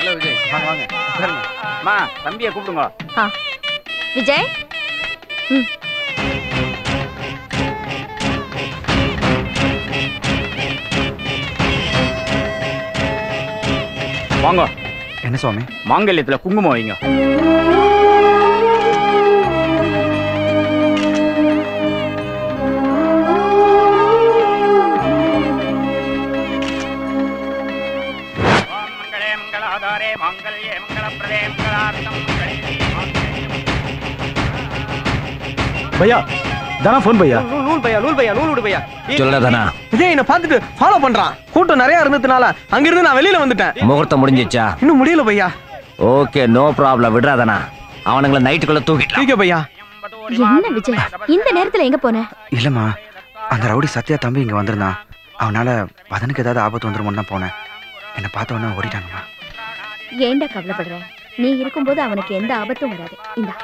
Hello Vijay வாங்க வாங்க உட்காருங்க அம்மா தம்பியை கூப்பிடுங்க ஆ விஜய் ம் வாங்க என்ன சுவாமி மாங்கல்யத்துல குங்குமம் வைங்க பையா தானா ஃபோன் பையா நூல் நூல் பையா நூல் பையா நூல் விடு பையா சொல்லதானா விஜய் என்ன பார்த்துட்டு ஃபாலோ பண்றான் கூட்டம் நிறைய இருந்ததுனால அங்கிருந்து நான் வெளியில வந்துட்டேன் முகூர்த்தம் முடிஞ்சிச்சா இன்னும் முடியல பையா ஓகே நோ ப்ராப்ளம் விடுறாதானா அவனுங்கள நைட்டுக்குள்ள தூக்கிட்டு ஓகே பையா என்ன விஜய் இந்த நேரத்துல எங்க போன இல்லம்மா அந்த ரவுடி சத்யா தம்பி இங்க வந்திருந்தான் அவனால பதனுக்கு ஏதாவது ஆபத்து வந்துருமோன்னு தான் போனேன் என்னை பார்த்த உடனே ஓடிட்டாங்கம்மா ஏன்டா கவலைப்படுற நீ இருக்கும்போது அவனுக்கு எந்த ஆபத்தும் வராது இந்தா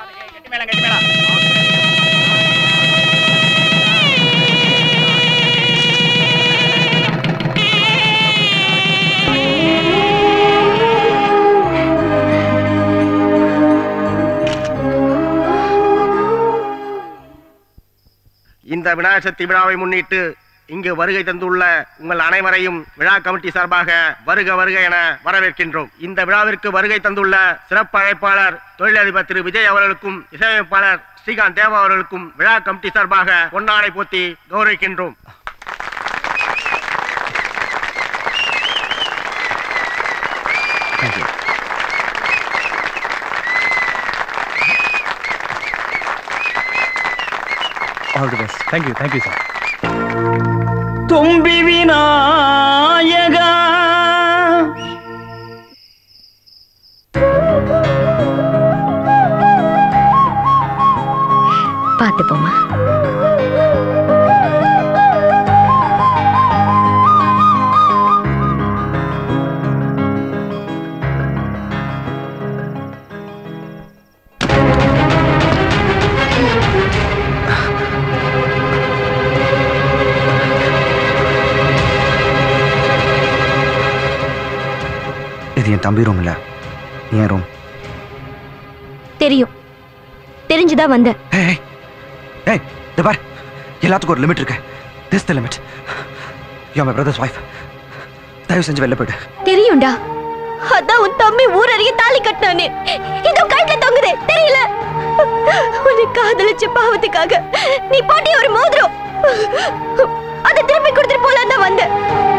இந்த விநாயகர் சதுர்த்தி விழாவை முன்னிட்டு இங்கு வருகை தந்துள்ள உங்கள் அனைவரையும் விழா கமிட்டி சார்பாக வருக வருக என வரவேற்கின்றோம் இந்த விழாவிற்கு வருகை தந்துள்ள சிறப்பு அழைப்பாளர் தொழிலதிபர் திரு விஜய் அவர்களுக்கும் இசையமைப்பாளர் ஸ்ரீகாந்த் தேவா அவர்களுக்கும் விழா கமிட்டி சார்பாக பொன்னாடை போத்தி கௌரவிக்கின்றோம் all the best thank you thank you sir தும்பி விநாயகா பார்த்து போமா இது என் தம்பி ரூம் இல்ல என் ரூம் தெரியும் தெரிஞ்சுதான் வந்த ஏய் ஏய் இந்த பார் எல்லாத்துக்கும் ஒரு லிமிட் இருக்கு this the limit you my brother's wife தயவு செஞ்சு வெளில போயிடு தெரியும்டா அதான் உன் தம்பி ஊரறிய தாலி கட்டினானே இதோ கழுத்துல தொங்குது தெரியல உன்னை காதலிச்ச பாவத்துக்காக நீ போட்டிய ஒரு மோதிரம் அதை திருப்பி கொடுத்துட்டு போலாம் தான் வந்த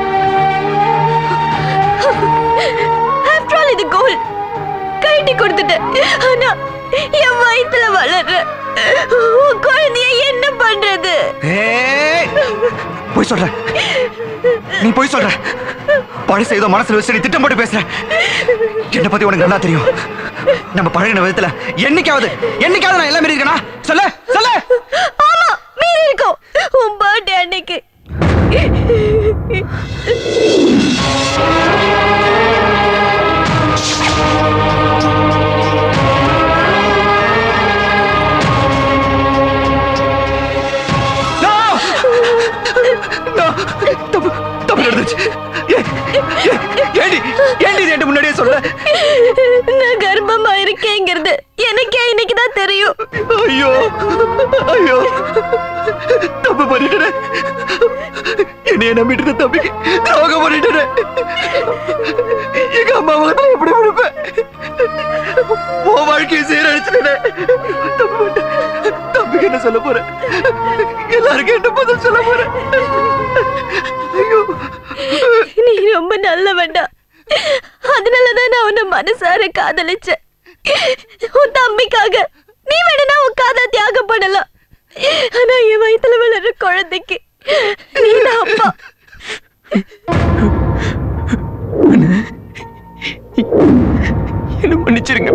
ஆஃப்டர் ஆல் இது கோல் கைட்டி கொடுத்துட்டேன் ஆனா என் வயித்துல வளர்ற உன் குழந்தைய என்ன பண்றது ஏய் போய் சொல்ற நீ போய் சொல்ற பழச ஏதோ மனசுல வச்சு நீ திட்டம் போட்டு பேசுற என்ன பத்தி உனக்கு நல்லா தெரியும் நம்ம பழகின விதத்துல என்னைக்காவது என்னைக்காவது நான் எல்லாம் மீறி இருக்கேனா சொல்லு சொல்லு ஆமா மீறி இருக்கோம் உன் பர்த்டே அன்னைக்கு தப்பு தப்பு நடந்துச்சு ஏ- ஏ- ஏண்டி ஏண்டி இது என்கிட்ட முன்னாடியே சொல்ல நான் கர்ப்பமா இருக்கேங்கிறது எனக்கே இன்னைக்கு தான் தெரியும் ஐயோ ஐயோ தப்பு பண்ணிட்டேன் என்னைய நம்பிட்டு தம்பிக்கு துரோகம் பண்ணிட்டேன் எங்க அம்மா முகத்துல எப்படி விடுப்பேன் உன் வாழ்க்கையை சீரழிச்சிட்டேன் தப்பு பண்ணிட்டேன். தம்பிக்கு என்ன சொல்ல போறேன் எல்லாருக்கும் என்ன பதில் சொல்ல போறேன் ஐயோ நீ ரொம்ப நல்லவன்டா அதனாலதான் நான் உன்னை மனசார காதலிச்சேன் உன் தம்பிக்காக நீ வேணும்னா உன் காதல தியாகம் பண்ணலாம் ஆனா என் வயித்துல வளர்ற குழந்தைக்கு நீதான் அப்பா என்ன மன்னிச்சிருங்க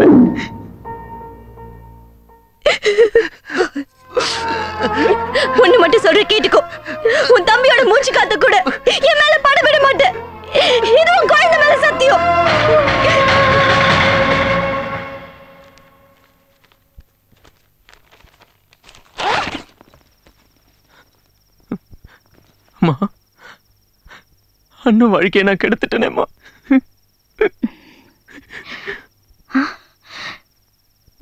ஒண்ணு மட்டும் சொல்ற கேட்டுக்கோ உன் தம்பியோட மூச்சு காத்த கூட என் மேல பட விட மாட்டேன் இது உன் குழந்தை மேல சத்தியம் அம்மா அண்ணன் வாழ்க்கையை நான் கெடுத்துட்டேனேம்மா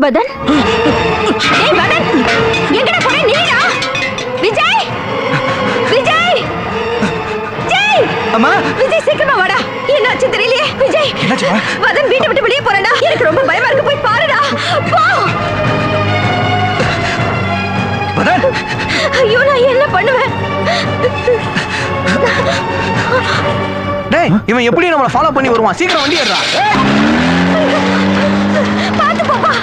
வதன் ஏய் வதன் எங்கடா போற நீடா விஜய் விஜய் ஜெய் அம்மா விஜய் சீக்கிரமா வாடா என்னாச்சு தெரியலையே விஜய் என்னாச்சும்மா? வதன் வீட்டை விட்டு வெளியே போறேன்டா எனக்கு ரொம்ப பயமா இருக்கு போய் பாருடா போ வதன் ஐயோ நான் என்ன பண்ணுவேன் டேய் இவன் எப்படி நம்மள ஃபாலோ பண்ணி வருவான் சீக்கிரம் வண்டி ஏறுடா பாத்து போப்பா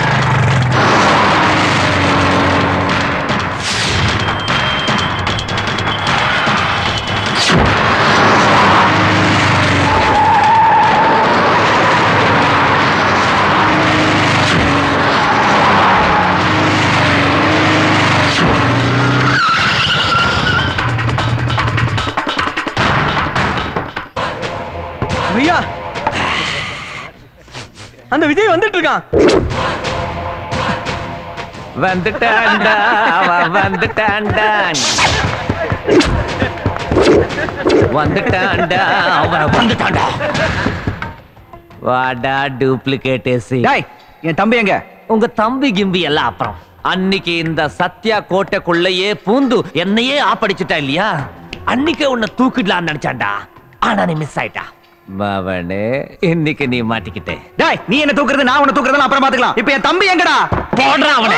ஐயா அந்த விஜய் வந்துட்டு இருக்கான் வந்துட்டான்டா அவன் வந்துட்டான்டா வந்துட்டான்டா அவன் வந்துட்டான்டா வாடா டூப்ளிகேட் ஏசி டேய் என் தம்பி எங்க உங்க தம்பி கிம்பி எல்லாம் அப்புறம் அன்னைக்கு இந்த சத்யா கோட்டைக்குள்ளேயே பூந்து என்னையே ஆப்படிச்சுட்டா இல்லையா அன்னைக்கே உன்னை தூக்கிடலாம்னு நினைச்சான்டா ஆனா நீ மிஸ் ஆயிட்டா மவனே இன்னைக்கு நீ மாட்டிக்கிட்டே டேய் நீ என்ன தூக்குறது நான் உன்னை தூக்குறது அப்புறம் பாத்துக்கலாம் இப்போ என் தம்பி எங்கடா போடுறான் அவனை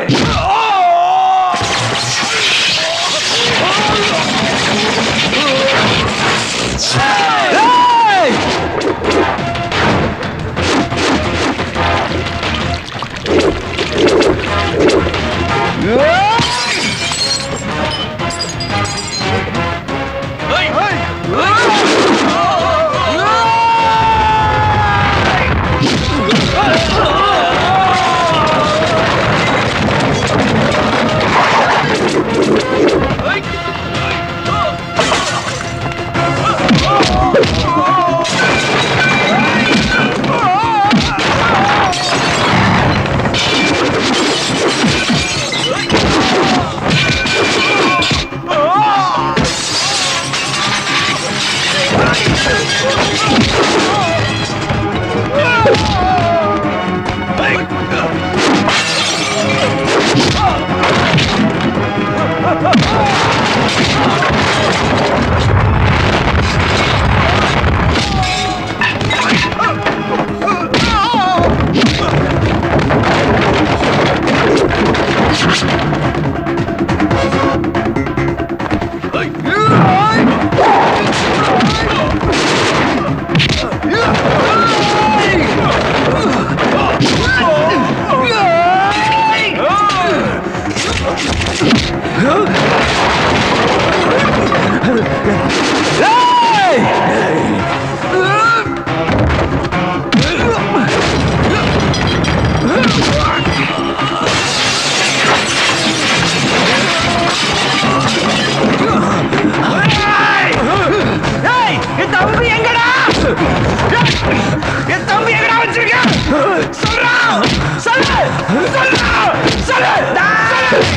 என் தம்பி எங்கடா என் தம்பி எங்கடா வச்சிருக்க சொல்றா சொல்லு சொல்றா சொல்லு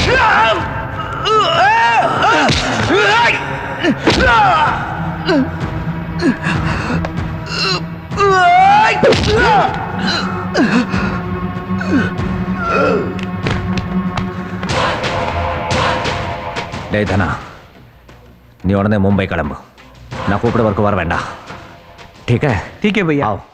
டேய் தனா நீ உடனே மும்பை கிளம்பு நான் கூப்பிட வரைக்கும் வர வேண்டாம் ठीक है ठीक है भैया आओ